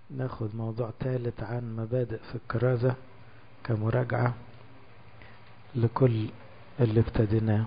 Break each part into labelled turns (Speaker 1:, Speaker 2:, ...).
Speaker 1: ناخد موضوع ثالث عن مبادئ في الكرازة كمراجعة لكل اللي ابتديناه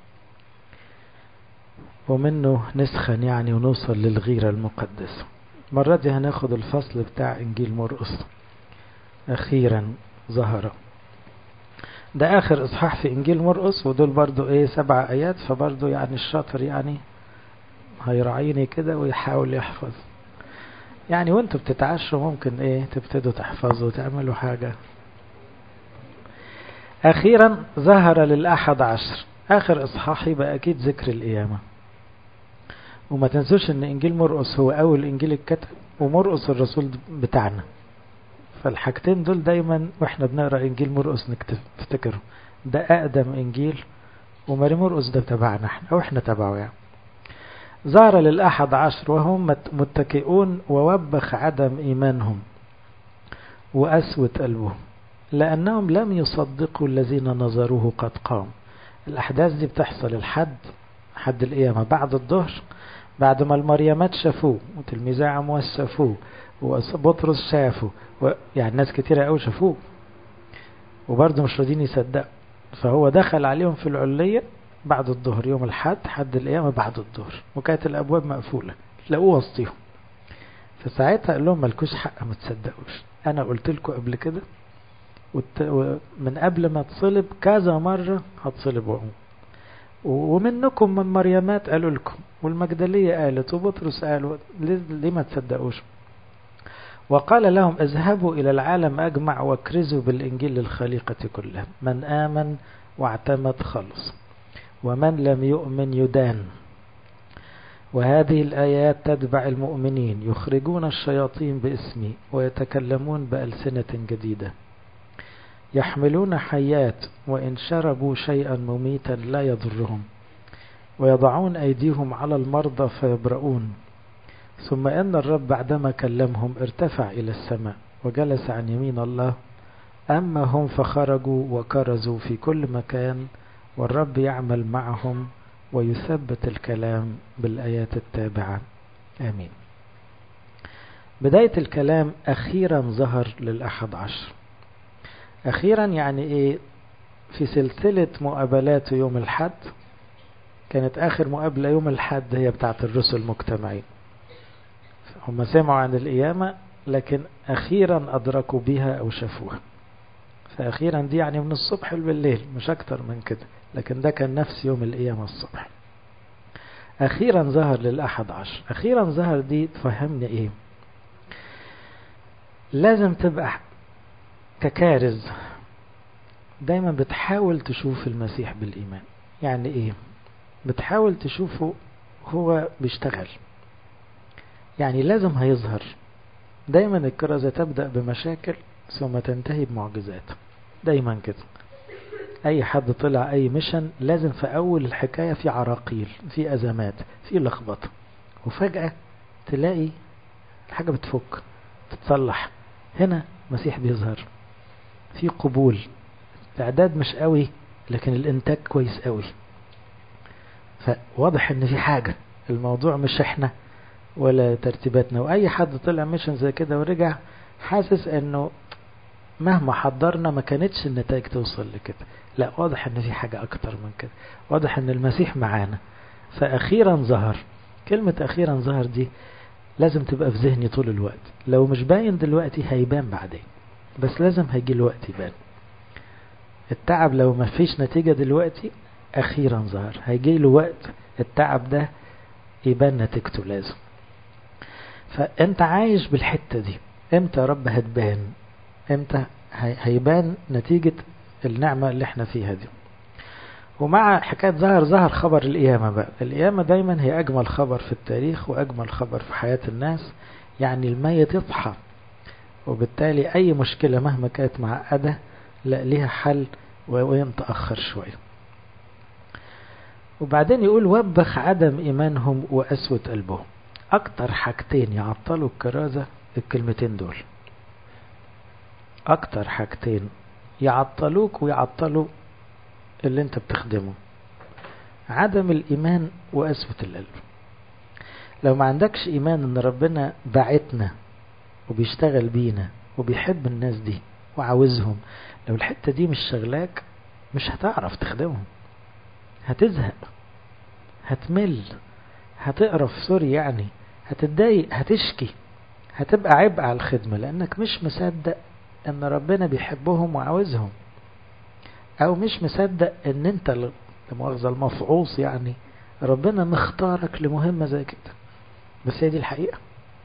Speaker 1: ومنه نسخن يعني ونوصل للغيرة المقدسة المرة دي هناخد الفصل بتاع إنجيل مرقس أخيرا ظهر ده آخر إصحاح في إنجيل مرقس ودول برضو إيه سبع آيات فبرضو يعني الشاطر يعني هيراعيني كده ويحاول يحفظ يعني وانتوا بتتعشوا ممكن ايه تبتدوا تحفظوا تعملوا حاجة أخيرا ظهر للأحد عشر آخر إصحاح يبقى أكيد ذكر القيامة وما تنسوش ان انجيل مرقس هو اول انجيل الكتب ومرقس الرسول بتاعنا فالحاجتين دول دايما واحنا بنقرا انجيل مرقس نفتكره ده اقدم انجيل وماري مرقس ده تبعنا احنا او احنا تبعه يعني ظهر للأحد عشر وهم متكئون ووبخ عدم إيمانهم وأسوة قلبهم لأنهم لم يصدقوا الذين نظروه قد قام الأحداث دي بتحصل الحد حد القيامة بعد الظهر بعد ما المريمات شافوه وتلميذي عمواس شافوه وبطرس شافه و... يعني ناس كتيرة قوي شافوه وبرضه مش راضيين يصدقوا فهو دخل عليهم في العلية بعد الظهر يوم الحد حد القيامة بعد الظهر وكانت الأبواب مقفولة لقوه وسطيهم فساعتها قال لهم مالكوش حق ما تصدقوش أنا قلت لكم قبل كده ومن قبل ما تصلب كذا مرة هتصلب وأقوم ومنكم من مريمات قالوا لكم والمجدلية قالت وبطرس قالوا ليه ما تصدقوش وقال لهم اذهبوا إلى العالم أجمع واكرزوا بالإنجيل للخليقة كلها من آمن واعتمد خلص ومن لم يؤمن يدان وهذه الآيات تتبع المؤمنين يخرجون الشياطين باسمي ويتكلمون بألسنة جديدة يحملون حيات وإن شربوا شيئا مميتا لا يضرهم ويضعون أيديهم على المرضى فيبرؤون ثم إن الرب بعدما كلمهم ارتفع إلى السماء وجلس عن يمين الله أما هم فخرجوا وكرزوا في كل مكان والرب يعمل معهم ويثبت الكلام بالآيات التابعة آمين بداية الكلام أخيرا ظهر للأحد عشر أخيرا يعني إيه في سلسلة مقابلات يوم الحد كانت آخر مقابلة يوم الحد هي بتاعت الرسل مجتمعين هم سمعوا عن القيامة لكن أخيرا أدركوا بها أو شافوها فأخيرا دي يعني من الصبح بالليل مش أكتر من كده لكن ده كان نفس يوم القيامة الصبح أخيرا ظهر للأحد عشر أخيرا ظهر دي تفهمني إيه لازم تبقى ككارز دايما بتحاول تشوف المسيح بالإيمان يعني إيه بتحاول تشوفه هو بيشتغل يعني لازم هيظهر دايما الكرزة تبدأ بمشاكل ثم تنتهي بمعجزات دايما كده اي حد طلع اي ميشن لازم في اول الحكاية في عراقيل في ازمات في لخبطة وفجأة تلاقي الحاجة بتفك تتصلح هنا مسيح بيظهر في قبول الاعداد مش قوي لكن الانتاج كويس قوي فواضح ان في حاجة الموضوع مش احنا ولا ترتيباتنا واي حد طلع ميشن زي كده ورجع حاسس انه مهما حضرنا ما كانتش النتائج توصل لكده لا واضح ان في حاجة اكتر من كده واضح ان المسيح معانا فاخيرا ظهر كلمة اخيرا ظهر دي لازم تبقى في ذهني طول الوقت لو مش باين دلوقتي هيبان بعدين بس لازم هيجي الوقت يبان التعب لو ما فيش نتيجة دلوقتي اخيرا ظهر هيجي له وقت التعب ده يبان نتيجته لازم فانت عايش بالحتة دي امتى يا رب هتبان امتى هيبان نتيجة النعمة اللي احنا فيها دي ومع حكاية ظهر ظهر خبر القيامة بقى القيامة دايما هي أجمل خبر في التاريخ وأجمل خبر في حياة الناس يعني الميت يصحى وبالتالي أي مشكلة مهما كانت معقدة لا ليها حل وين تأخر شوية وبعدين يقول وبخ عدم إيمانهم وأسوة قلبهم أكتر حاجتين يعطلوا الكرازة الكلمتين دول أكتر حاجتين يعطلوك ويعطلوا اللي انت بتخدمه عدم الإيمان وأسوة القلب لو ما عندكش إيمان ان ربنا بعتنا وبيشتغل بينا وبيحب الناس دي وعاوزهم لو الحتة دي مش شغلاك مش هتعرف تخدمهم هتزهق هتمل هتقرف سوري يعني هتتضايق هتشكي هتبقى عبء على الخدمة لأنك مش مصدق أن ربنا بيحبهم وعاوزهم أو مش مصدق أن أنت لمؤاخذة المفعوص يعني ربنا مختارك لمهمة زي كده بس هي دي الحقيقة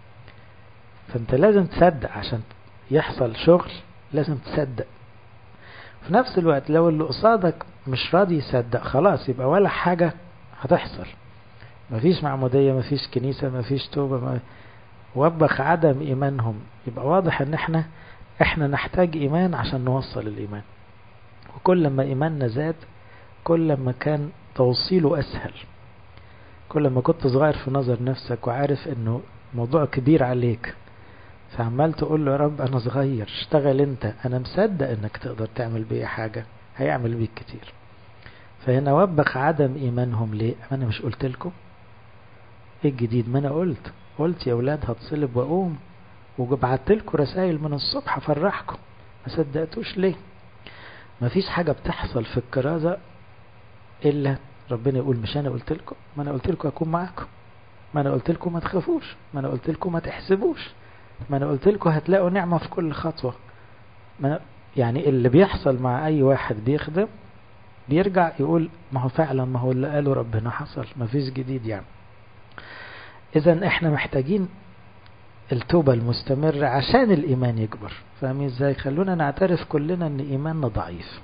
Speaker 1: فأنت لازم تصدق عشان يحصل شغل لازم تصدق في نفس الوقت لو اللي قصادك مش راضي يصدق خلاص يبقى ولا حاجة هتحصل مفيش معمودية مفيش كنيسة مفيش توبة ما وبخ عدم إيمانهم يبقى واضح ان احنا احنا نحتاج إيمان عشان نوصل الإيمان وكل ما إيماننا زاد كل ما كان توصيله أسهل كل ما كنت صغير في نظر نفسك وعارف انه موضوع كبير عليك فعمال تقول له يا رب انا صغير اشتغل انت انا مصدق انك تقدر تعمل بيا حاجة هيعمل بيك كتير فهنا وبخ عدم ايمانهم ليه انا مش قلت لكم ايه الجديد ما انا قلت قلت يا ولاد هتصلب واقوم وبعت لكم رسائل من الصبح افرحكم ما صدقتوش ليه مفيش حاجة بتحصل في الكرازة الا ربنا يقول مش انا قلت لكم ما انا قلت لكم اكون معاكم ما انا قلت لكم ما تخافوش ما انا قلت لكم ما تحسبوش ما انا قلت لكم هتلاقوا نعمة في كل خطوة ما يعني اللي بيحصل مع اي واحد بيخدم بيرجع يقول ما هو فعلا ما هو اللي قاله ربنا حصل ما فيش جديد يعني اذا احنا محتاجين التوبة المستمرة عشان الايمان يكبر فاهمين ازاي خلونا نعترف كلنا ان ايماننا ضعيف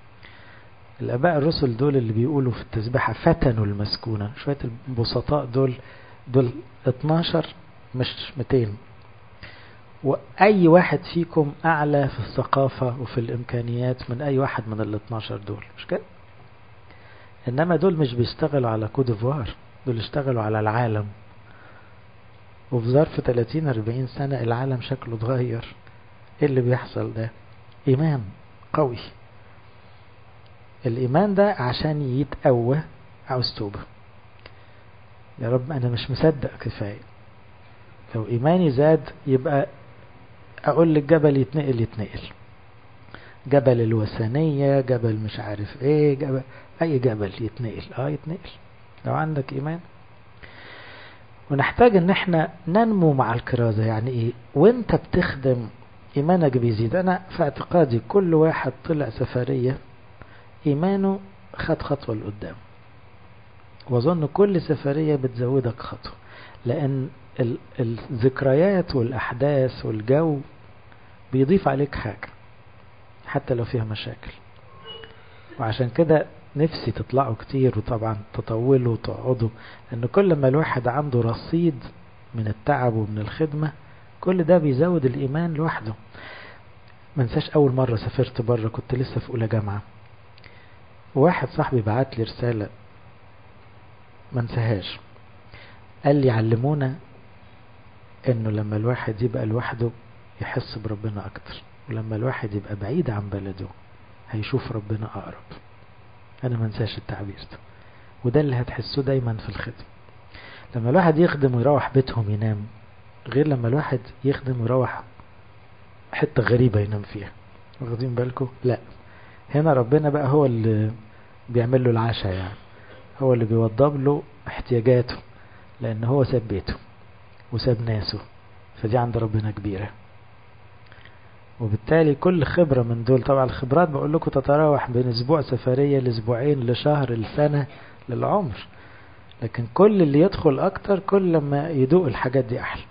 Speaker 1: الاباء الرسل دول اللي بيقولوا في التسبيحة فتنوا المسكونة شوية البسطاء دول دول 12 مش 200 وأي واحد فيكم أعلى في الثقافة وفي الإمكانيات من أي واحد من ال 12 دول مش كده؟ إنما دول مش بيشتغلوا على كوديفوار دول اشتغلوا على العالم وفي ظرف 30 40 سنة العالم شكله اتغير ايه اللي بيحصل ده ايمان قوي الايمان ده عشان يتقوى عاوز توبة يا رب انا مش مصدق كفاية لو ايماني زاد يبقى اقول للجبل يتنقل يتنقل جبل الوثنية جبل مش عارف ايه جبل اي جبل يتنقل اه يتنقل لو عندك ايمان ونحتاج ان احنا ننمو مع الكرازة يعني ايه وانت بتخدم ايمانك بيزيد انا في اعتقادي كل واحد طلع سفرية ايمانه خد خطوة لقدام واظن كل سفرية بتزودك خطوة لان الذكريات والاحداث والجو بيضيف عليك حاجة حتى لو فيها مشاكل وعشان كده نفسي تطلعوا كتير وطبعا تطولوا وتقعدوا لان كل ما الواحد عنده رصيد من التعب ومن الخدمة كل ده بيزود الايمان لوحده ما انساش اول مرة سافرت بره كنت لسه في اولى جامعة واحد صاحبي بعت لي رسالة ما انساهاش قال لي علمونا انه لما الواحد يبقى لوحده يحس بربنا اكتر ولما الواحد يبقى بعيد عن بلده هيشوف ربنا اقرب انا ما انساش التعبير ده وده اللي هتحسوه دايما في الخدمة لما الواحد يخدم ويروح بيتهم ينام غير لما الواحد يخدم ويروح حتة غريبة ينام فيها واخدين بالكم لا هنا ربنا بقى هو اللي بيعمل له العشاء يعني هو اللي بيوضب له احتياجاته لان هو ساب بيته وساب ناسه فدي عند ربنا كبيرة وبالتالي كل خبرة من دول طبعا الخبرات بقول لكم تتراوح بين اسبوع سفرية لاسبوعين لشهر لسنة للعمر لكن كل اللي يدخل اكتر كل لما يدوق الحاجات دي احلى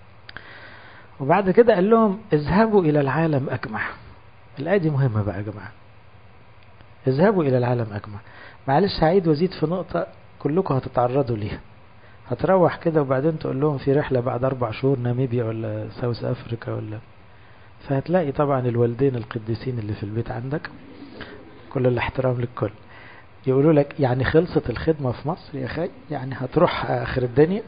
Speaker 1: وبعد كده قال لهم اذهبوا الى العالم اجمع الايه دي مهمة بقى يا جماعة اذهبوا الى العالم اجمع معلش هعيد وازيد في نقطة كلكم هتتعرضوا ليها هتروح كده وبعدين تقول لهم في رحلة بعد أربع شهور ناميبيا ولا ساوث أفريكا ولا فهتلاقي طبعا الوالدين القديسين اللي في البيت عندك كل الاحترام للكل يقولوا لك يعني خلصت الخدمة في مصر يا خي يعني هتروح آخر الدنيا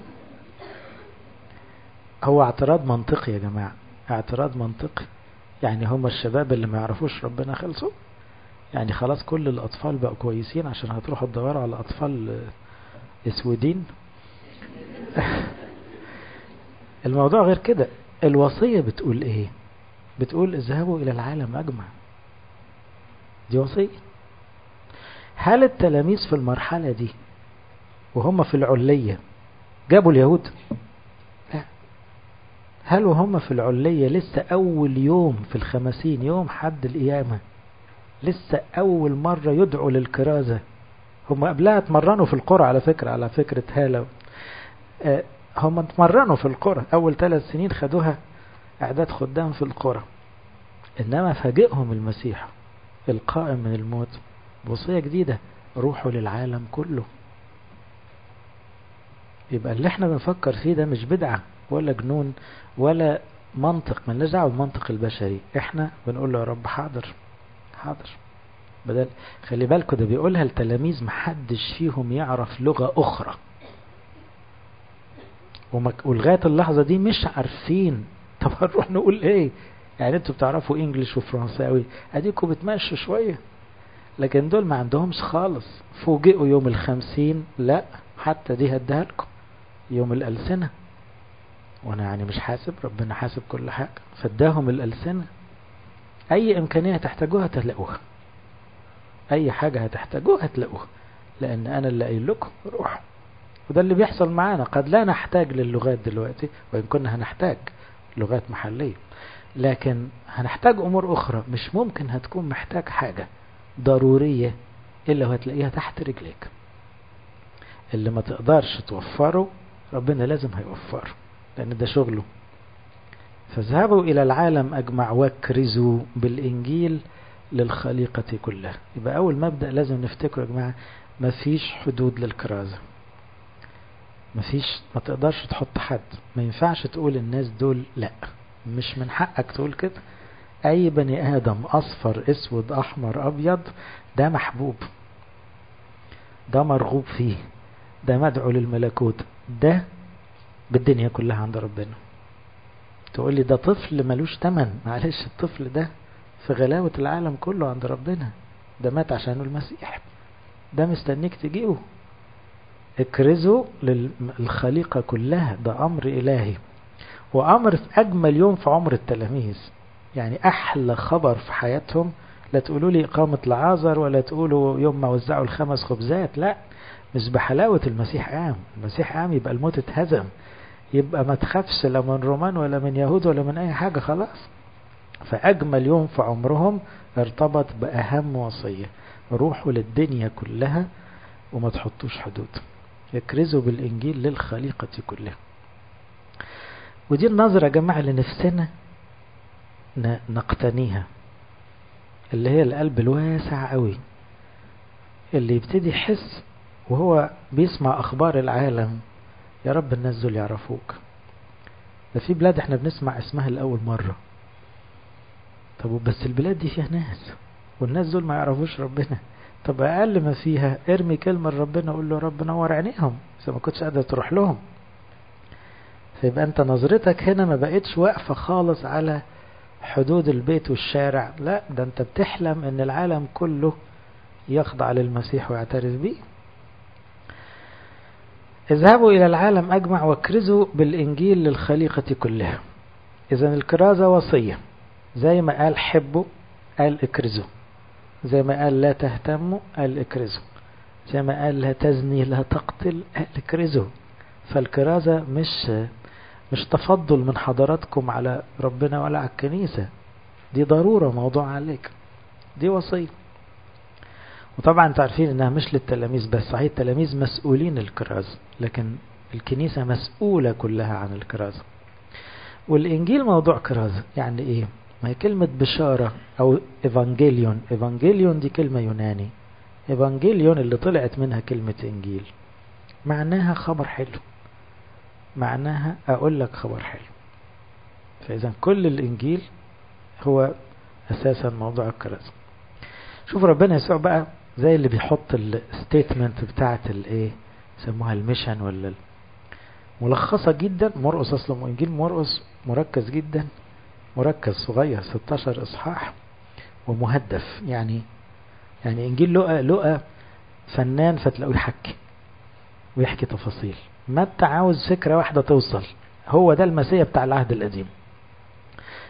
Speaker 1: هو اعتراض منطقي يا جماعة اعتراض منطقي يعني هم الشباب اللي ما يعرفوش ربنا خلصوا يعني خلاص كل الأطفال بقوا كويسين عشان هتروحوا تدوروا على أطفال اسودين الموضوع غير كده الوصية بتقول ايه بتقول اذهبوا الى العالم اجمع دي وصية هل التلاميذ في المرحلة دي وهم في العلية جابوا اليهود لا هل وهم في العلية لسه أول يوم في الخمسين يوم حد القيامة لسه أول مرة يدعوا للكرازة هم قبلها اتمرنوا في القرى على فكرة على فكرة هالة هم اتمرنوا في القرى أول ثلاث سنين خدوها إعداد خدام في القرى إنما فاجئهم المسيح القائم من الموت بوصية جديدة روحوا للعالم كله يبقى اللي احنا بنفكر فيه ده مش بدعة ولا جنون ولا منطق ما دعوه بالمنطق البشري احنا بنقول له يا رب حاضر حاضر بدل خلي بالكوا ده بيقولها التلاميذ محدش فيهم يعرف لغة أخرى ولغاية اللحظة دي مش عارفين طب هنروح نقول ايه يعني انتوا بتعرفوا انجليش وفرنساوي اديكوا بتمشوا شوية لكن دول ما عندهمش خالص فوجئوا يوم الخمسين لا حتى دي هديها لكم يوم الألسنة وانا يعني مش حاسب ربنا حاسب كل حاجة فاداهم الألسنة اي امكانية تحتاجوها تلاقوها اي حاجة هتحتاجوها هتلاقوها لان انا اللي قايل لكم روحوا وده اللي بيحصل معانا قد لا نحتاج للغات دلوقتي وإن كنا هنحتاج لغات محلية لكن هنحتاج أمور أخرى مش ممكن هتكون محتاج حاجة ضرورية إلا وهتلاقيها تحت رجليك اللي ما تقدرش توفره ربنا لازم هيوفره لأن ده شغله فاذهبوا إلى العالم أجمع واكرزوا بالإنجيل للخليقة كلها يبقى أول مبدأ لازم نفتكره يا جماعة مفيش حدود للكرازة مفيش ما تقدرش تحط حد ما ينفعش تقول الناس دول لا مش من حقك تقول كده اي بني ادم اصفر اسود احمر ابيض ده محبوب ده مرغوب فيه ده مدعو للملكوت ده بالدنيا كلها عند ربنا تقول لي ده طفل ملوش تمن معلش الطفل ده في غلاوة العالم كله عند ربنا ده مات عشانه المسيح ده مستنيك تجيبه اكرزوا للخليقة كلها ده أمر إلهي وأمر في أجمل يوم في عمر التلاميذ يعني أحلى خبر في حياتهم لا تقولوا لي إقامة لعازر ولا تقولوا يوم ما وزعوا الخمس خبزات لا مش بحلاوة المسيح قام المسيح قام يبقى الموت اتهزم يبقى ما تخافش لا من رومان ولا من يهود ولا من أي حاجة خلاص فأجمل يوم في عمرهم ارتبط بأهم وصية روحوا للدنيا كلها وما تحطوش حدود يكرزوا بالإنجيل للخليقة كلها ودي النظرة يا جماعة اللي نفسنا نقتنيها اللي هي القلب الواسع قوي اللي يبتدي يحس وهو بيسمع أخبار العالم يا رب الناس دول يعرفوك ده في بلاد احنا بنسمع اسمها لأول مرة طب بس البلاد دي فيها ناس والناس دول ما يعرفوش ربنا طب أقل ما فيها ارمي كلمة لربنا قول له رب نور عينيهم إذا ما كنتش قادر تروح لهم فيبقى أنت نظرتك هنا ما بقتش واقفة خالص على حدود البيت والشارع لا ده أنت بتحلم أن العالم كله يخضع للمسيح ويعترف به اذهبوا إلى العالم أجمع واكرزوا بالإنجيل للخليقة كلها إذا الكرازة وصية زي ما قال حبوا قال اكرزوا زي ما قال لا تهتموا قال اكرزوا زي ما قال لا تزني لا تقتل قال اكرزوا فالكرازة مش مش تفضل من حضراتكم على ربنا ولا على الكنيسة دي ضرورة موضوع عليك دي وصية وطبعا انتوا عارفين انها مش للتلاميذ بس صحيح التلاميذ مسؤولين الكرازة لكن الكنيسة مسؤولة كلها عن الكرازة والإنجيل موضوع كرازة يعني إيه ما هي كلمة بشارة أو إيفانجيليون إيفانجيليون دي كلمة يوناني إيفانجيليون اللي طلعت منها كلمة إنجيل معناها خبر حلو معناها أقول لك خبر حلو فإذا كل الإنجيل هو أساسا موضوع الكرازة شوف ربنا يسوع بقى زي اللي بيحط الستيتمنت بتاعت الايه سموها الميشن ولا ملخصة جدا مرقس اصلا انجيل مرقس مركز جدا مركز صغير 16 اصحاح ومهدف يعني يعني انجيل لقى لقى فنان فتلاقوه يحكي ويحكي تفاصيل ما انت عاوز فكرة واحدة توصل هو ده المسيح بتاع العهد القديم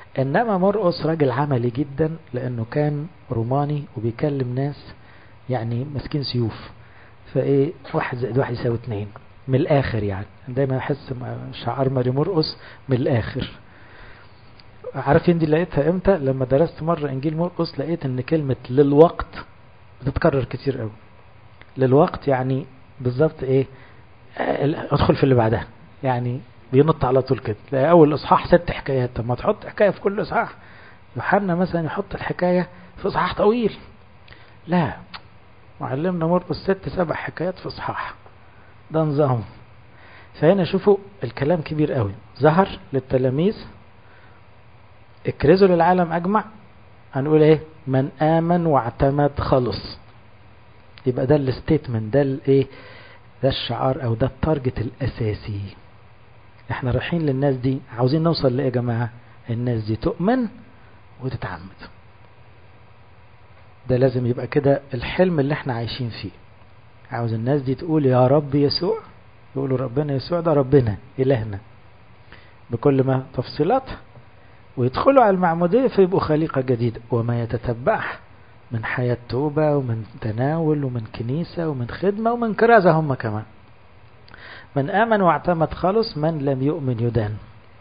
Speaker 1: انما مرقس راجل عملي جدا لانه كان روماني وبيكلم ناس يعني ماسكين سيوف فايه واحد زائد واحد يساوي اتنين من الاخر يعني دايما احس شعار ماري مرقس من الاخر عارفين دي لقيتها امتى لما درست مرة انجيل مرقس لقيت ان كلمة للوقت بتتكرر كتير قوي للوقت يعني بالظبط ايه ادخل في اللي بعدها يعني بينط على طول كده تلاقي اول اصحاح ست حكايات طب ما تحط حكايه في كل اصحاح يوحنا مثلا يحط الحكايه في اصحاح طويل لا معلمنا مرقس ست سبع حكايات في اصحاح ده نظام فهنا شوفوا الكلام كبير قوي ظهر للتلاميذ اكرزوا للعالم اجمع هنقول ايه من امن واعتمد خلص يبقى ده الستيتمنت ده الايه ده الشعار او ده التارجت الاساسي احنا رايحين للناس دي عاوزين نوصل لايه يا جماعه الناس دي تؤمن وتتعمد ده لازم يبقى كده الحلم اللي احنا عايشين فيه عاوز الناس دي تقول يا رب يسوع يقولوا ربنا يسوع ده ربنا إلهنا بكل ما تفصيلاتها ويدخلوا على المعمودية فيبقوا خليقة جديدة وما يتتبعها من حياة توبة ومن تناول ومن كنيسة ومن خدمة ومن كرازة هم كمان من آمن واعتمد خلص من لم يؤمن يدان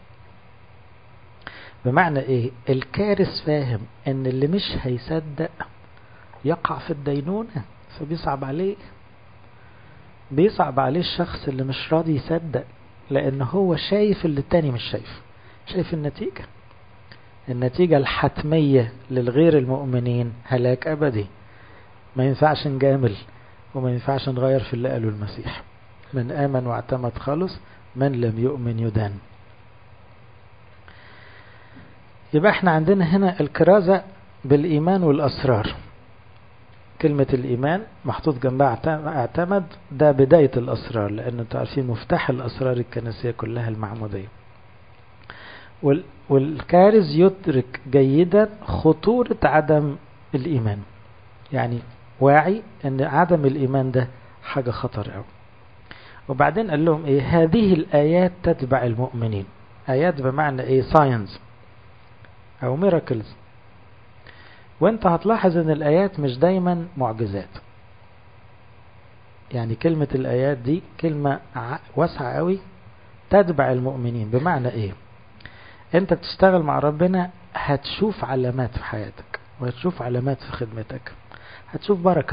Speaker 1: بمعنى ايه الكارث فاهم ان اللي مش هيصدق يقع في الدينونة فبيصعب عليه بيصعب عليه الشخص اللي مش راضي يصدق لان هو شايف اللي التاني مش شايف شايف النتيجة النتيجة الحتمية للغير المؤمنين هلاك أبدي ما ينفعش نجامل وما ينفعش نغير في اللي قاله المسيح من آمن واعتمد خلص من لم يؤمن يدان يبقى احنا عندنا هنا الكرازة بالإيمان والأسرار كلمة الإيمان محطوط جنبها اعتمد ده بداية الأسرار لأن انتوا عارفين مفتاح الأسرار الكنسية كلها المعمودية والكارز يدرك جيدا خطورة عدم الإيمان يعني واعي أن عدم الإيمان ده حاجة خطر أوي وبعدين قال لهم إيه هذه الآيات تتبع المؤمنين آيات بمعنى إيه ساينس أو ميراكلز وانت هتلاحظ ان الآيات مش دايما معجزات يعني كلمة الآيات دي كلمة واسعة قوي تتبع المؤمنين بمعنى ايه انت بتشتغل مع ربنا هتشوف علامات في حياتك وهتشوف علامات في خدمتك هتشوف بركة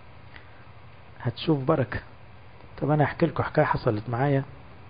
Speaker 1: هتشوف بركة طب انا احكي لكم حكاية حصلت معايا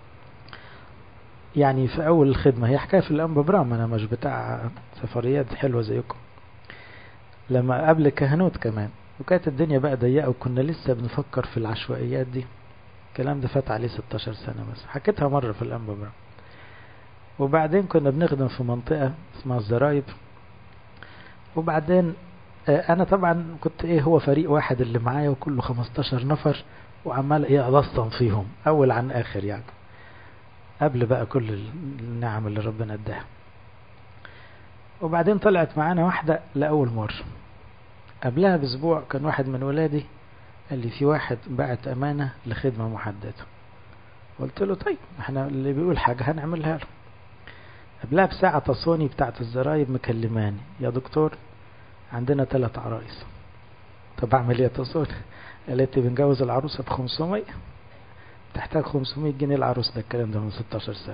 Speaker 1: يعني في اول الخدمة هي حكاية في الانبا برام انا مش بتاع سفريات حلوة زيكم لما قبل كهنوت كمان وكانت الدنيا بقى ضيقة وكنا لسه بنفكر في العشوائيات دي الكلام ده فات عليه 16 سنة بس حكيتها مرة في الانبا برام وبعدين كنا بنخدم في منطقة اسمها الزرايب وبعدين انا طبعا كنت ايه هو فريق واحد اللي معايا وكله 15 نفر وعمال ايه اضصن فيهم اول عن اخر يعني قبل بقى كل النعم اللي ربنا اداها وبعدين طلعت معانا واحدة لأول مرة قبلها باسبوع كان واحد من ولادي قال لي في واحد بعت أمانة لخدمة محددة قلت له طيب احنا اللي بيقول حاجة هنعملها له قبلها بساعة تصوني بتاعت الزرايب مكلماني يا دكتور عندنا ثلاث عرايس طب اعمل ايه يا تصوني قالت لي بنجوز العروسة ب 500 تحتاج 500 جنيه العروس ده الكلام ده من 16 سنة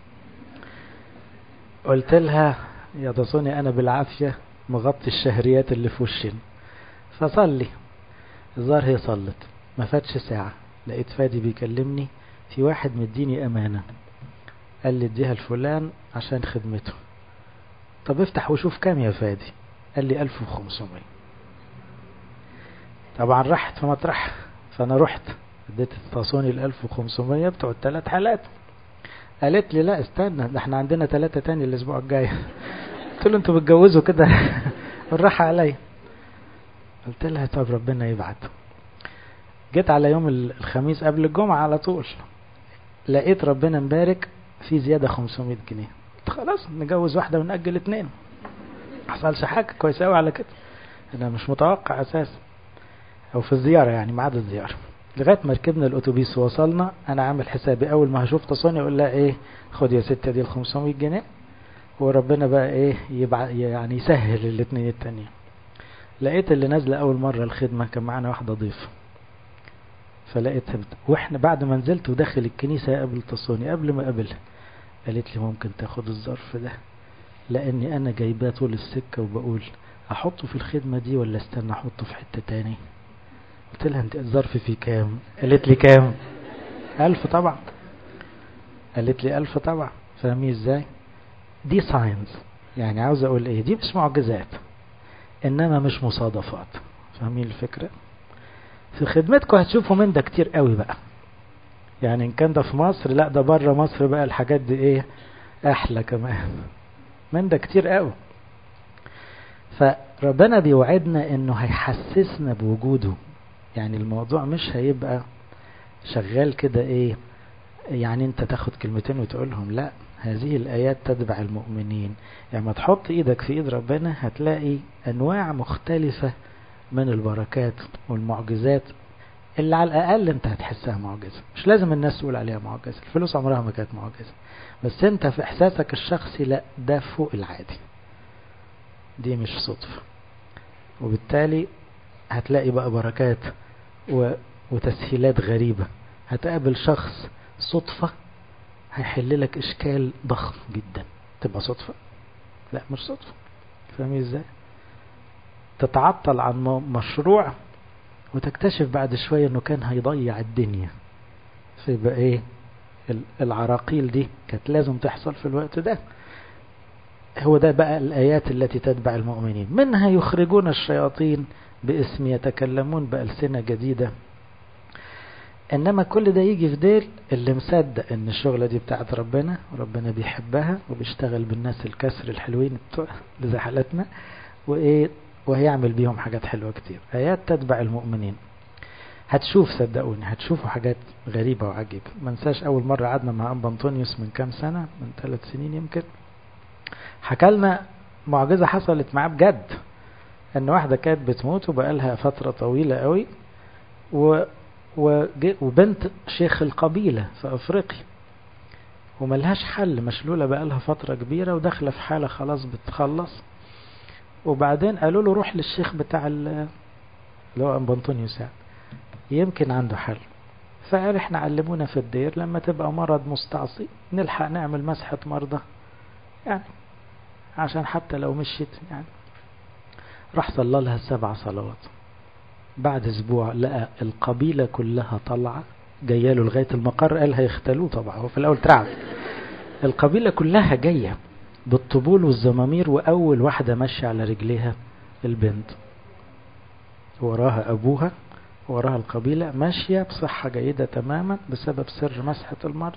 Speaker 1: قلت لها يا تصوني انا بالعافية مغطي الشهريات اللي في وشنا فصلي الظاهر هي صلت ما فاتش ساعة لقيت فادي بيكلمني في واحد مديني امانة قال لي اديها لفلان عشان خدمته طب افتح وشوف كام يا فادي قال لي 1500 طبعا راحت في مطرح فانا رحت اديت التصوني ال 1500 بتوع الثلاث حالات قالت لي لا استنى ده احنا عندنا ثلاثة تاني الاسبوع الجاي قلت له انتوا بتجوزوا كده بالراحة عليا قلت لها طب ربنا يبعت جيت على يوم الخميس قبل الجمعة على طول لقيت ربنا مبارك في زيادة 500 جنيه قلت خلاص نجوز واحدة ونأجل اتنين حصلش حاجة كويسة قوي على كده انا مش متوقع اساسا او في الزيارة يعني ميعاد الزيارة لغاية ما ركبنا الاتوبيس ووصلنا انا عامل حسابي اول ما هشوف تصوني اقول لها ايه خد يا ستة دي ال 500 جنيه وربنا بقى ايه يبع... يعني يسهل الاثنين التانيين لقيت اللي نازله اول مره الخدمه كان معانا واحده ضيفه فلقيتها بت... واحنا بعد ما نزلت وداخل الكنيسه قابلت صوني قبل ما اقابلها قالت لي ممكن تاخد الظرف ده لاني انا جايباه طول السكه وبقول احطه في الخدمه دي ولا استنى احطه في حته تاني قلت لها انت الظرف فيه كام قالت لي كام ألف طبعا قالت لي ألف طبعا فاهمين ازاي دي ساينز يعني عاوز اقول ايه دي مش معجزات انما مش مصادفات فاهمين الفكرة في خدمتكم هتشوفوا من ده كتير قوي بقى يعني ان كان ده في مصر لا ده بره مصر بقى الحاجات دي ايه احلى كمان من ده كتير قوي فربنا بيوعدنا انه هيحسسنا بوجوده يعني الموضوع مش هيبقى شغال كده ايه يعني انت تاخد كلمتين وتقولهم لا هذه الآيات تتبع المؤمنين يعني ما تحط ايدك في ايد ربنا هتلاقي انواع مختلفة من البركات والمعجزات اللي على الاقل انت هتحسها معجزة مش لازم الناس تقول عليها معجزة الفلوس عمرها ما كانت معجزة بس انت في احساسك الشخصي لا ده فوق العادي دي مش صدفة وبالتالي هتلاقي بقى بركات و... وتسهيلات غريبة هتقابل شخص صدفة هيحل لك اشكال ضخم جدا تبقى صدفة لا مش صدفة فاهمين ازاي تتعطل عن مشروع وتكتشف بعد شوية انه كان هيضيع الدنيا فيبقى ايه العراقيل دي كانت لازم تحصل في الوقت ده هو ده بقى الآيات التي تتبع المؤمنين منها يخرجون الشياطين باسم يتكلمون بألسنة جديدة انما كل ده يجي في ديل اللي مصدق ان الشغلة دي بتاعت ربنا وربنا بيحبها وبيشتغل بالناس الكسر الحلوين بتوع زي حالتنا وايه وهيعمل بيهم حاجات حلوة كتير ايات تتبع المؤمنين هتشوف صدقوني هتشوفوا حاجات غريبة وعجيبة ما نساش اول مرة قعدنا مع ابا انطونيوس من كام سنة من ثلاث سنين يمكن حكى لنا معجزة حصلت معاه بجد ان واحدة كانت بتموت وبقالها فترة طويلة قوي و وبنت شيخ القبيلة في أفريقيا وملهاش حل مشلولة بقالها فترة كبيرة وداخلة في حالة خلاص بتخلص وبعدين قالوا له روح للشيخ بتاع اللي هو أنبنطونيوس يعني يمكن عنده حل فقال احنا علمونا في الدير لما تبقى مرض مستعصي نلحق نعمل مسحة مرضى يعني عشان حتى لو مشيت يعني راح صلى لها السبع صلوات بعد اسبوع لقى القبيلة كلها طالعة جايه له لغاية المقر قال هيختلوه طبعا هو في الاول ترعب القبيلة كلها جاية بالطبول والزمامير واول واحدة ماشية على رجليها البنت وراها ابوها وراها القبيلة ماشية بصحة جيدة تماما بسبب سر مسحة المرض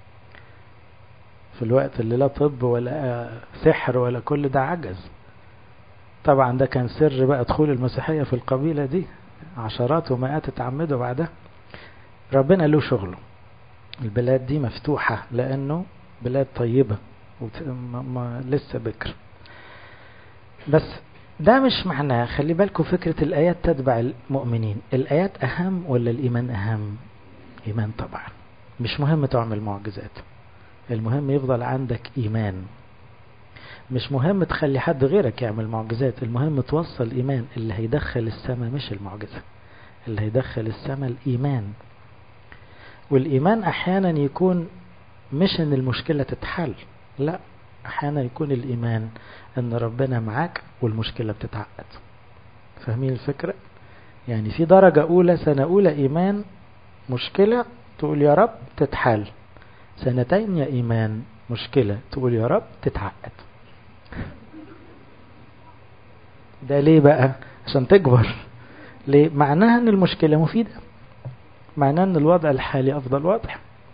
Speaker 1: في الوقت اللي لا طب ولا سحر ولا كل ده عجز طبعا ده كان سر بقى دخول المسيحية في القبيلة دي عشرات ومئات اتعمدوا بعدها ربنا له شغله البلاد دي مفتوحة لأنه بلاد طيبة لسه بكر بس ده مش معناه خلي بالكم فكرة الآيات تتبع المؤمنين الآيات أهم ولا الإيمان أهم إيمان طبعا مش مهم تعمل معجزات المهم يفضل عندك إيمان مش مهم تخلي حد غيرك يعمل معجزات المهم توصل الإيمان اللي هيدخل السماء مش المعجزة اللي هيدخل السماء الإيمان والإيمان أحيانا يكون مش أن المشكلة تتحل لا أحيانا يكون الإيمان أن ربنا معاك والمشكلة بتتعقد فاهمين الفكرة يعني في درجة أولى سنة أولى إيمان مشكلة تقول يا رب تتحل سنتين يا إيمان مشكلة تقول يا رب تتعقد ده ليه بقى عشان تكبر ليه معناها ان المشكلة مفيدة معناها ان الوضع الحالي افضل وضع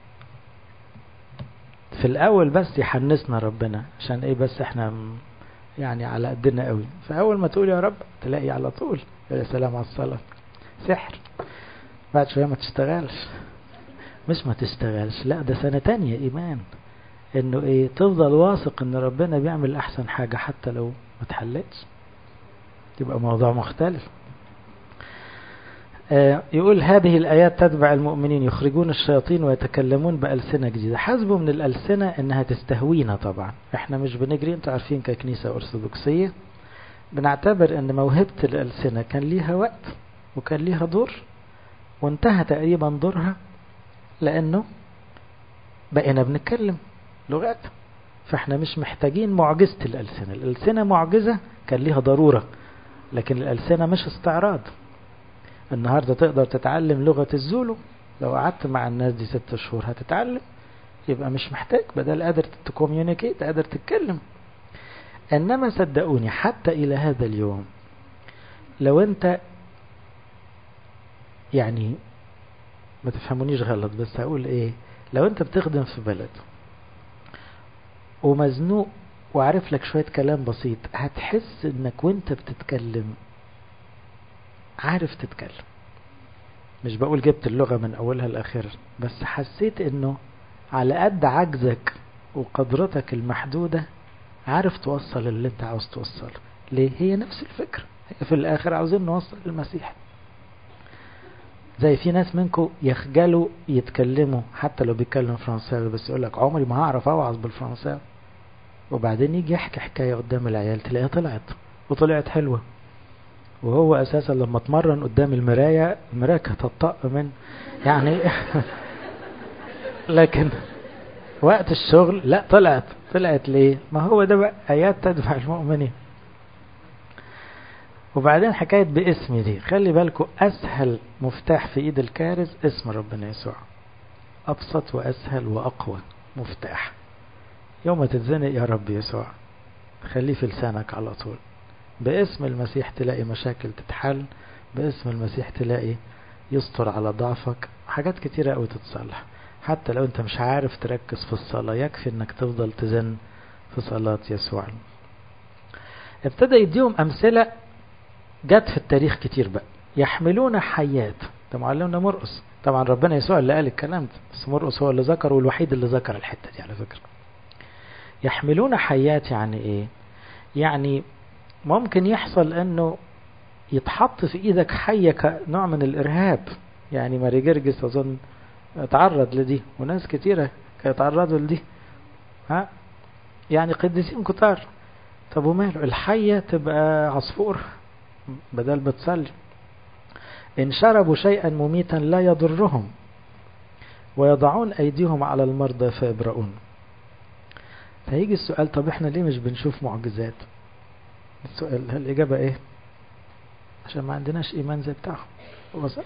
Speaker 1: في الاول بس يحنسنا ربنا عشان ايه بس احنا يعني على قدنا قوي فاول ما تقول يا رب تلاقي على طول يا سلام على الصلاة سحر بعد شوية ما تشتغلش مش ما تشتغلش لا ده سنة تانية ايمان انه ايه تفضل واثق ان ربنا بيعمل احسن حاجة حتى لو ما اتحلتش يبقى موضوع مختلف يقول هذه الآيات تتبع المؤمنين يخرجون الشياطين ويتكلمون بألسنة جديدة حسبوا من الألسنة أنها تستهوينا طبعا احنا مش بنجري انتوا عارفين ككنيسة أرثوذكسية بنعتبر أن موهبة الألسنة كان ليها وقت وكان ليها دور وانتهى تقريبا دورها لأنه بقينا بنتكلم لغات فاحنا مش محتاجين معجزة الألسنة الألسنة معجزة كان ليها ضرورة لكن الألسنة مش استعراض النهاردة تقدر تتعلم لغة الزولو لو قعدت مع الناس دي ست شهور هتتعلم يبقى مش محتاج بدل قادر تكوميونيكيت قادر تتكلم انما صدقوني حتى الى هذا اليوم لو انت يعني ما تفهمونيش غلط بس هقول ايه لو انت بتخدم في بلد ومزنوق وعارف لك شوية كلام بسيط هتحس انك وانت بتتكلم عارف تتكلم مش بقول جبت اللغة من أولها لآخرها بس حسيت إنه على قد عجزك وقدرتك المحدودة عارف توصل اللي انت عاوز توصله ليه هي نفس الفكرة هي في الآخر عاوزين نوصل المسيح زي في ناس منكم يخجلوا يتكلموا حتى لو بيتكلم فرنساوي بس يقول لك عمري ما هعرف اوعظ بالفرنساوي وبعدين يجي يحكي حكاية قدام العيال تلاقيها طلعت وطلعت حلوة وهو اساسا لما اتمرن قدام المراية المراية كانت هتطق من يعني لكن وقت الشغل لا طلعت طلعت ليه ما هو ده بقى ايات تدفع المؤمنين وبعدين حكاية باسمي دي خلي بالكم اسهل مفتاح في ايد الكارز اسم ربنا يسوع ابسط واسهل واقوى مفتاح يوم تتزنق يا رب يسوع خليه في لسانك على طول باسم المسيح تلاقي مشاكل تتحل باسم المسيح تلاقي يستر على ضعفك حاجات كتيرة قوي تتصلح حتى لو انت مش عارف تركز في الصلاة يكفي انك تفضل تزن في صلاة يسوع ابتدى يديهم امثلة جت في التاريخ كتير بقى يحملون حيات ده معلمنا مرقس طبعا ربنا يسوع اللي قال الكلام ده بس مرقس هو اللي ذكر والوحيد اللي ذكر الحتة دي على فكرة يحملون حيات يعني ايه يعني ممكن يحصل انه يتحط في ايدك حية كنوع من الارهاب يعني ماري جرجس اظن تعرض لدي وناس كتيرة يتعرضوا لدي ها يعني قديسين كتار طب وماله الحية تبقى عصفور بدل بتصلي إن شربوا شيئا مميتا لا يضرهم ويضعون أيديهم على المرضى فيبرؤون فهيجي السؤال طب احنا ليه مش بنشوف معجزات السؤال الإجابة ايه عشان ما عندناش إيمان زي بتاعهم وصل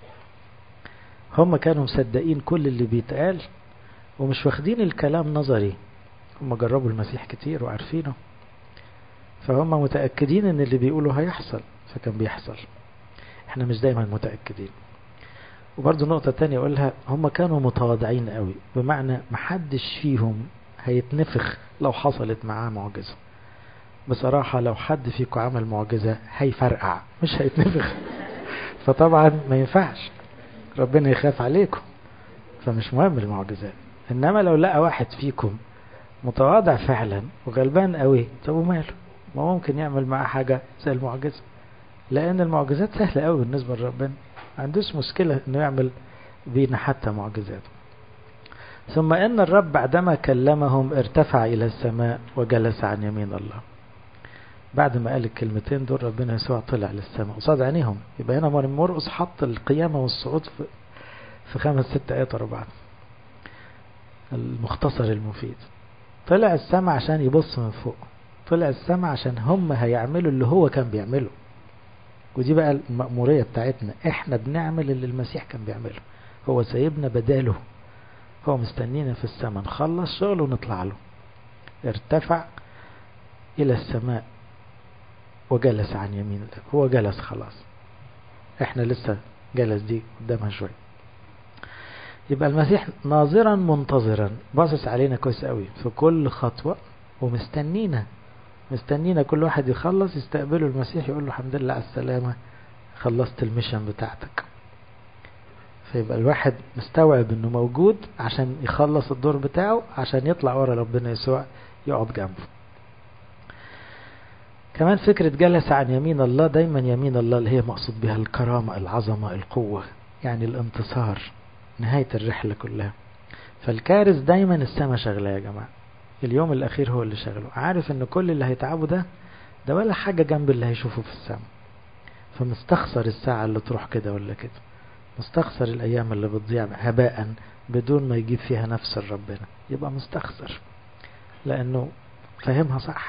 Speaker 1: هم كانوا مصدقين كل اللي بيتقال ومش واخدين الكلام نظري هم جربوا المسيح كتير وعارفينه فهم متأكدين ان اللي بيقولوا هيحصل فكان بيحصل احنا مش دايما متأكدين وبرضه نقطة تانية اقولها هم كانوا متواضعين قوي بمعنى محدش فيهم هيتنفخ لو حصلت معاه معجزة بصراحة لو حد فيكم عمل معجزة هيفرقع مش هيتنفخ فطبعا ما ينفعش ربنا يخاف عليكم فمش مهم المعجزات انما لو لقى واحد فيكم متواضع فعلا وغلبان قوي طب وماله ما ممكن يعمل معاه حاجة زي المعجزة لان المعجزات سهلة قوي بالنسبة لربنا ما عندوش مشكلة انه يعمل بينا حتى معجزات ثم ان الرب بعدما كلمهم ارتفع الى السماء وجلس عن يمين الله بعد ما قال الكلمتين دول ربنا يسوع طلع للسماء قصاد عينيهم يبقى هنا مرقس حط القيامة والصعود في, في خمس ست آيات ورا بعض المختصر المفيد طلع السماء عشان يبص من فوق طلع السماء عشان هم هيعملوا اللي هو كان بيعمله ودي بقى المأمورية بتاعتنا احنا بنعمل اللي المسيح كان بيعمله هو سايبنا بداله هو مستنينا في السماء نخلص شغل ونطلع له ارتفع إلى السماء وجلس عن يمين الله هو جلس خلاص احنا لسه جلس دي قدامها شوية يبقى المسيح ناظرا منتظرا باصص علينا كويس قوي في كل خطوة ومستنينا مستنينا كل واحد يخلص يستقبله المسيح يقول له الحمد لله على السلامة خلصت الميشن بتاعتك فيبقى الواحد مستوعب انه موجود عشان يخلص الدور بتاعه عشان يطلع ورا ربنا يسوع يقعد جنبه كمان فكرة جلس عن يمين الله دايما يمين الله اللي هي مقصود بها الكرامة العظمة القوة يعني الانتصار نهاية الرحلة كلها فالكارث دايما السما شغلة يا جماعة اليوم الأخير هو اللي شغله عارف ان كل اللي هيتعبه ده ده ولا حاجة جنب اللي هيشوفه في السما فمستخسر الساعة اللي تروح كده ولا كده مستخسر الأيام اللي بتضيع هباء بدون ما يجيب فيها نفس ربنا يبقى مستخسر لأنه فهمها صح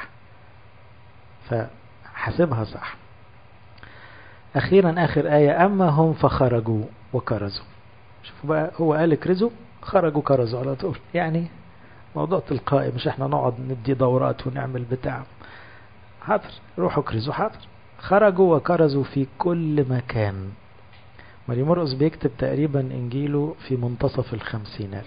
Speaker 1: فحسبها صح أخيرا آخر آية أما هم فخرجوا وكرزوا شوفوا بقى هو قال اكرزوا خرجوا كرزوا على طول يعني موضوع تلقائي مش احنا نقعد ندي دورات ونعمل بتاع حاضر روحوا كرزوا حاضر خرجوا وكرزوا في كل مكان ماري مرقس بيكتب تقريبا انجيله في منتصف الخمسينات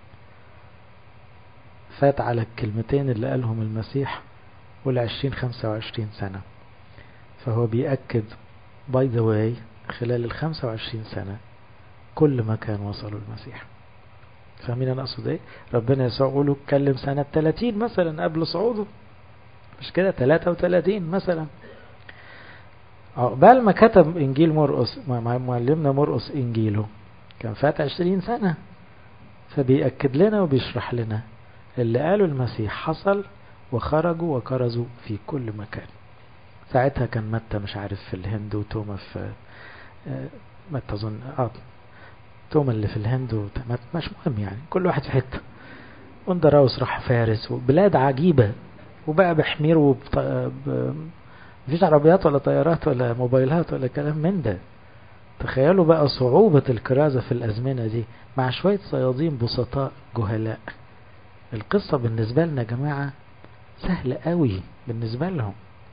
Speaker 1: فات على الكلمتين اللي قالهم المسيح والعشرين خمسة وعشرين سنة فهو بيأكد باي ذا واي خلال الخمسة وعشرين سنة كل مكان وصلوا المسيح فاهمين انا اقصد ايه ربنا يسوع يقول اتكلم سنة 30 مثلا قبل صعوده مش كده 33 مثلا عقبال ما كتب انجيل مرقس معلمنا مرقس انجيله كان فات 20 سنة فبيأكد لنا وبيشرح لنا اللي قاله المسيح حصل وخرجوا وكرزوا في كل مكان ساعتها كان متى مش عارف في الهند وتوما في متى اظن اه توما اللي في الهند مش مهم يعني كل واحد في حته واندراوس راح فارس وبلاد عجيبة وبقى بحمير وبط... ب... مفيش عربيات ولا طيارات ولا موبايلات ولا كلام من ده تخيلوا بقى صعوبة الكرازة في الأزمنة دي مع شوية صيادين بسطاء جهلاء القصة بالنسبة لنا يا جماعة سهلة قوي بالنسبة لهم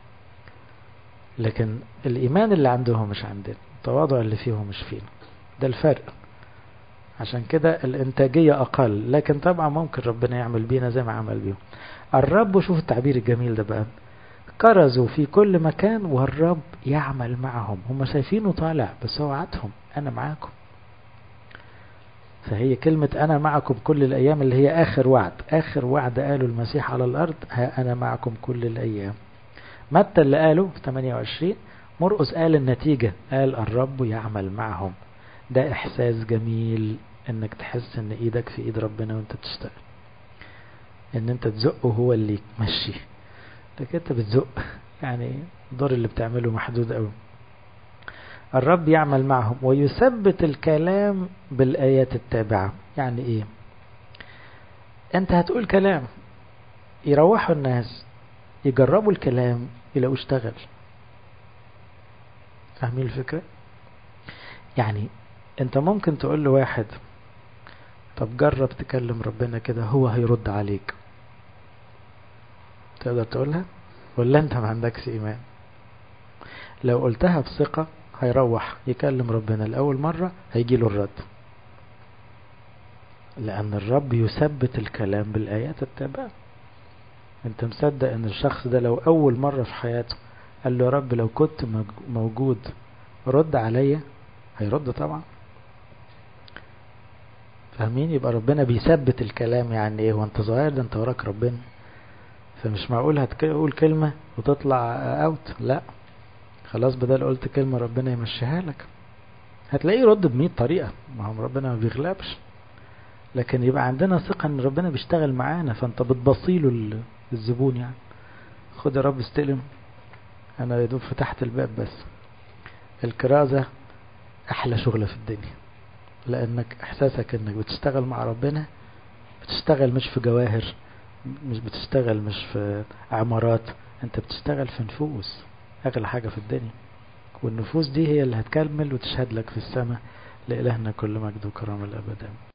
Speaker 1: لكن الإيمان اللي عندهم مش عندنا التواضع اللي فيهم مش فينا ده الفرق عشان كده الانتاجية اقل لكن طبعا ممكن ربنا يعمل بينا زي ما عمل بيهم الرب شوف التعبير الجميل ده بقى كرزوا في كل مكان والرب يعمل معهم هم شايفينه طالع بس هو وعدهم انا معاكم فهي كلمة أنا معكم كل الأيام اللي هي آخر وعد آخر وعد قاله المسيح على الأرض ها أنا معكم كل الأيام متى اللي قاله في 28 مرقس قال النتيجة قال الرب يعمل معهم ده إحساس جميل إنك تحس إن إيدك في إيد ربنا وأنت بتشتغل إن أنت تزقه هو اللي يمشي لكن أنت بتزق يعني الدور اللي بتعمله محدود قوي الرب يعمل معهم ويثبت الكلام بالآيات التابعة يعني إيه أنت هتقول كلام يروحوا الناس يجربوا الكلام يلاقوا اشتغل فاهمين الفكرة يعني انت ممكن تقول لواحد طب جرب تكلم ربنا كده هو هيرد عليك تقدر تقولها ولا انت ما عندكش ايمان لو قلتها بثقة هيروح يكلم ربنا لأول مرة هيجي له الرد لأن الرب يثبت الكلام بالآيات التابعة انت مصدق ان الشخص ده لو أول مرة في حياته قال له يا رب لو كنت موجود رد عليا هيرد طبعا فاهمين يبقى ربنا بيثبت الكلام يعني ايه وانت صغير ده انت وراك ربنا فمش معقول هتقول كلمة وتطلع اوت لا خلاص بدل قلت كلمة ربنا يمشيها لك هتلاقيه يرد بمية طريقة ما هو ربنا ما بيغلبش لكن يبقى عندنا ثقة ان ربنا بيشتغل معانا فانت بتبصيله الزبون يعني خد يا رب استلم انا يدوب فتحت الباب بس الكرازة احلى شغلة في الدنيا لانك احساسك انك بتشتغل مع ربنا بتشتغل مش في جواهر مش بتشتغل مش في عمارات انت بتشتغل في نفوس اغلى حاجة في الدنيا والنفوس دي هي اللي هتكمل وتشهد لك في السماء لإلهنا كل مجد وكرام الأبد